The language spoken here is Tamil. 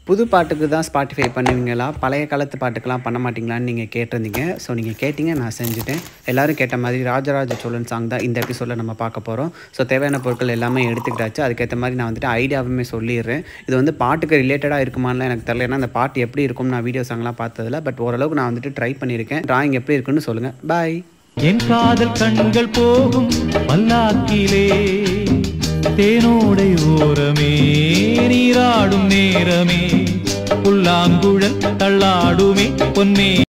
புது பாட்டுக்கு தான் ஸ்பாட்டிஃபை பண்ணுவீங்களா பழைய காலத்து பாட்டுக்கெல்லாம் பண்ண மாட்டீங்களான்னு நீங்கள் கேட்டிருந்தீங்க ஸோ நீங்கள் கேட்டிங்க நான் செஞ்சுட்டேன் எல்லாரும் கேட்ட மாதிரி ராஜராஜ சோழன் சாங் தான் இந்த எபிசோடில் நம்ம பார்க்க போகிறோம் ஸோ தேவையான பொருட்கள் எல்லாமே எடுத்துக்கிட்டாச்சு அதுக்கேற்ற மாதிரி நான் வந்துட்டு ஐடியாவுமே சொல்லிடுறேன் இது வந்து பாட்டுக்கு ரிலேட்டடாக இருக்குமான்னு எனக்கு தெரியல ஏன்னா அந்த பாட்டு எப்படி இருக்கும் நான் வீடியோ சாங்லாம் பார்த்ததில்ல பட் ஓரளவுக்கு நான் வந்துட்டு ட்ரை பண்ணியிருக்கேன் டிராயிங் எப்படி இருக்குன்னு சொல்லுங்கள் பாய் என் காதல் கண்கள் போகும் பல்லாக்கிலே தேனோடை ஓரமே நீராடும் நேரமே புல்லாங்குழல் தள்ளாடுமே பொன்னே